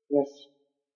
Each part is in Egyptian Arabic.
يس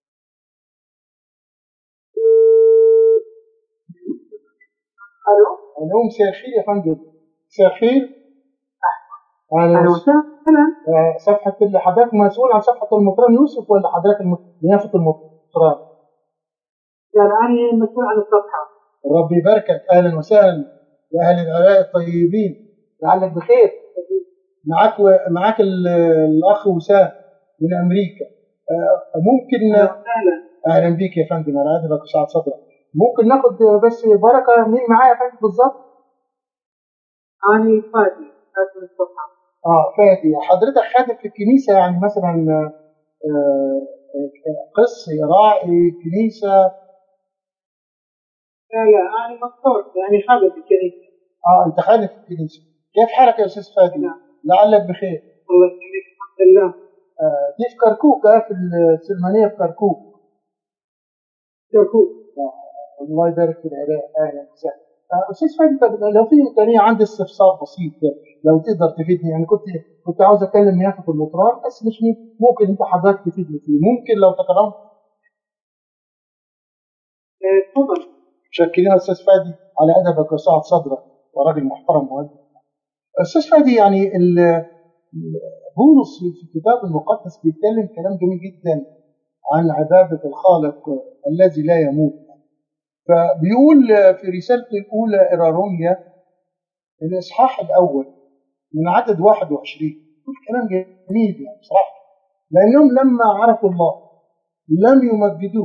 الو الو مساء الخير يا فندم مساء الخير اهلا أنا وسهلا آه، صفحة اللي حضرتك مسؤول عن صفحة المطران يوسف ولا حضرتك الم- نيافة المطران؟ لا لا انا مسؤول عن الصفحه ربي يباركك أهلا وسهلا يا أهل العراق الطيبين لعلك بخير معاك و... معاك ال- الأخ وسام من أمريكا آه، ممكن اهلا وسهلا أهلا بيك يا فندم أنا عاجبك وسعد صدرك ممكن ناخد بس بركة مين معايا يا فندم بالظبط؟ انا فادي فادي من الصفحه اه فادي حضرتك خادم في الكنيسة يعني مثلا آه، آه، قس راعي كنيسة لا لا انا مقصود يعني خادم في الكنيسه اه انت خادم في الكنيسة كيف حالك يا استاذ فادي؟ نعم. لعلك بخير الله يسلمك الحمد لله آه دي في كركوك اه في السلمانية في كركوك شكور آه الله يبارك في العراق اهلا وسهلا آه، استاذ فادي طب لو في امكانيه عندي استفسار بسيط كده، لو تقدر تفيدني يعني كنت كنت عاوز اكلم نيافه المطران بس مش ممكن, ممكن انت حضرتك تفيدني فيه ممكن لو تكرمت آه، تفضل شكرين يا استاذ فادي على ادبك وسعه صدرك وراجل محترم مهندس استاذ فادي يعني ال- بولس في الكتاب المقدس بيتكلم كلام جميل جدا عن عباده الخالق الذي لا يموت فبيقول في رسالته الاولى الى روميا الاصحاح الاول من عدد 21 يقول كلام جميل يعني بصراحه لانهم لما عرفوا الله لم يمجدوه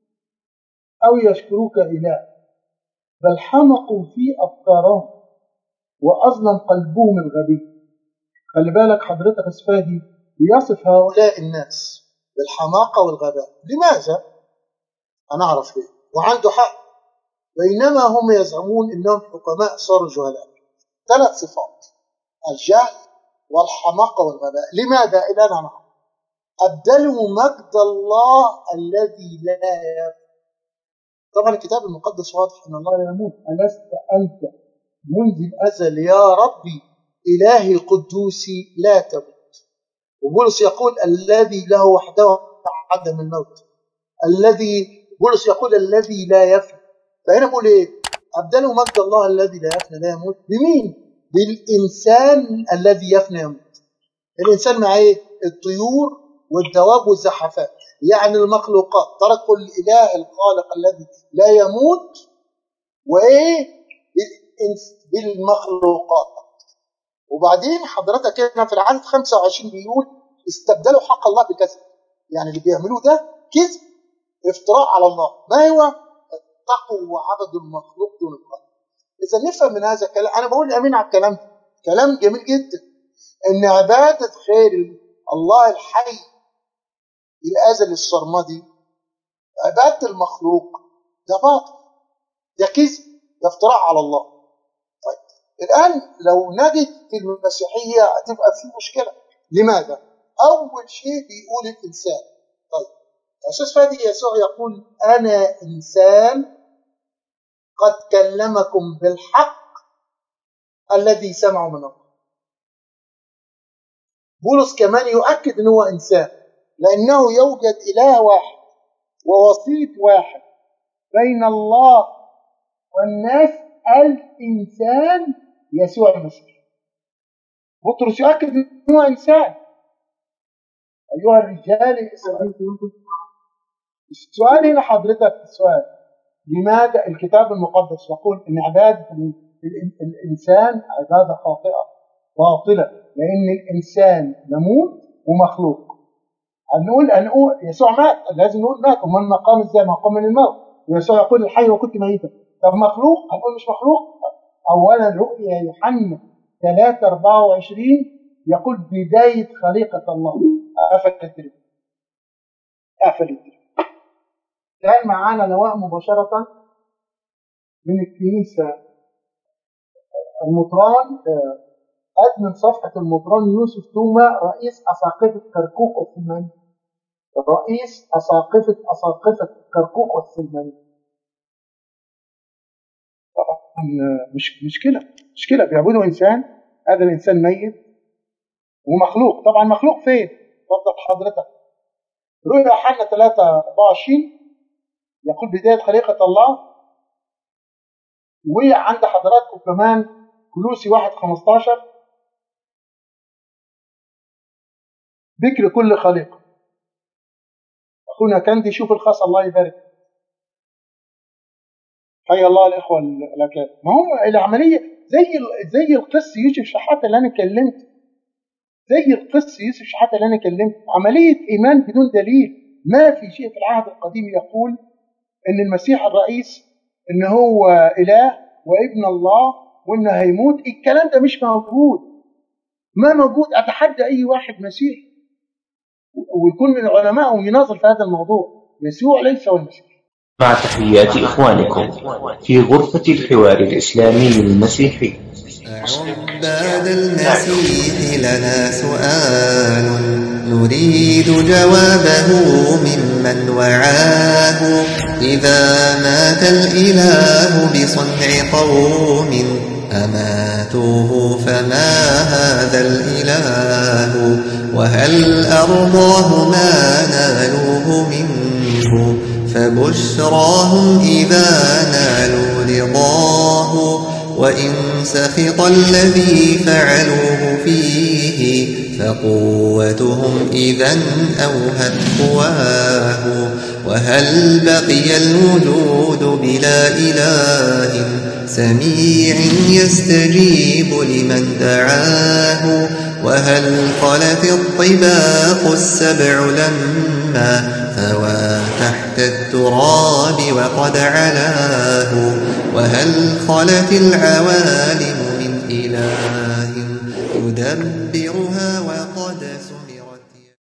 او يشكروه كاله بل حمقوا في افكارهم واظلم قلبهم الغبي خلي بالك حضرتك اسفادي بيصف هؤلاء الناس بالحماقه والغباء لماذا انا اعرف ليه وعنده حق بينما هم يزعمون انهم حكماء صاروا جهلاء ثلاث صفات الجهل والحماقه والغباء لماذا الى انا معه ابدلوا مجد الله الذي لا يفنى طبعا الكتاب المقدس واضح ان الله لا يموت الست انت منذ الازل يا ربي الهي قدوسي لا تموت وبولس يقول الذي له وحده عدم الموت الذي بولس يقول الذي لا يفنى فهنا بقول ايه ابدلوا مجد الله الذي لا يفنى لا يموت بمين بالانسان الذي يفنى يموت الانسان مع ايه الطيور والدواب والزحفات يعني المخلوقات تركوا الاله الخالق الذي لا يموت وايه بالإنس- بالمخلوقات وبعدين حضرتك هنا في العدد 25 بيقول استبدلوا حق الله بكذب يعني اللي بيعملوه ده كذب افتراء على الله ما هو اتقوا وعبدوا المخلوق دون الخالق اذا نفهم من هذا الكلام انا بقول امين على الكلام ده كلام جميل جدا ان عباده خير الله الحي الازل السرمدي عباده المخلوق ده باطل ده كذب ده افتراء على الله طيب الان لو نجد في المسيحيه هتبقى في مشكله لماذا اول شيء بيقول الانسان طيب اساس فادي يسوع يقول انا انسان قد كلمكم بالحق الذي سمعوا من الله بولس كمان يؤكد ان هو انسان لانه يوجد اله واحد ووسيط واحد بين الله والناس الانسان يسوع المسيح بطرس يؤكد ان هو انسان ايها الرجال اسرائيل السؤال هنا حضرتك السؤال لماذا الكتاب المقدس يقول ان عباده ال- ال- الانسان عباده خاطئه باطله لان الانسان يموت ومخلوق هنقول هنقول يسوع مات لازم نقول مات امال ما قام ازاي ما قام من الموت ويسوع يقول الحي وكنت ميتا طب مخلوق هنقول مش مخلوق اولا رؤيا يوحنا 3 24 يقول بدايه خليقه الله قفل التلفزيون قفل التلفزيون كان معانا لواء مباشرة من الكنيسة المطران آه، أدمن صفحة المطران يوسف توما رئيس أساقفة كركوك والسلماني رئيس أساقفة أساقفة كركوك والسلماني طبعا آه، مش مشكلة مشكلة بيعبدوا إنسان هذا الإنسان ميت ومخلوق طبعا مخلوق فين؟ اتفضل حضرتك رؤيا يوحنا 3 24 يقول بداية خليقة الله وعند حضراتكم كمان كلوسي 1 15 ذكر كل خليقة أخونا كندي شوف الخاص الله يبارك حيا الله الإخوة الأكاد ما هو العملية زي زي القس يوسف شحاتة اللي أنا كلمت زي القس يوسف شحاتة اللي أنا كلمت عملية إيمان بدون دليل ما في شيء في العهد القديم يقول إن المسيح الرئيس إن هو إله وابن الله وإنه هيموت الكلام ده مش موجود ما موجود أتحدى أي واحد مسيحي ويكون من العلماء ويناظر في هذا الموضوع يسوع ليس هو المسيح مع تحيات إخوانكم في غرفة الحوار الإسلامي المسيحي عباد المسيح لنا سؤال نريد جوابه ممن وعاه إذا مات الإله بصنع قوم أماتوه فما هذا الإله وهل أرضاه ما نالوه منه فبشراهم إذا نالوا رضاه وإن سخط الذي فعلوه فيه فقوتهم إذا أوهت قواه وهل بقي الوجود بلا إله سميع يستجيب لمن دعاه وهل خلت الطباق السبع لما ثوى تحت التراب وقد علاه وهل خلت العوالم من إله يدبر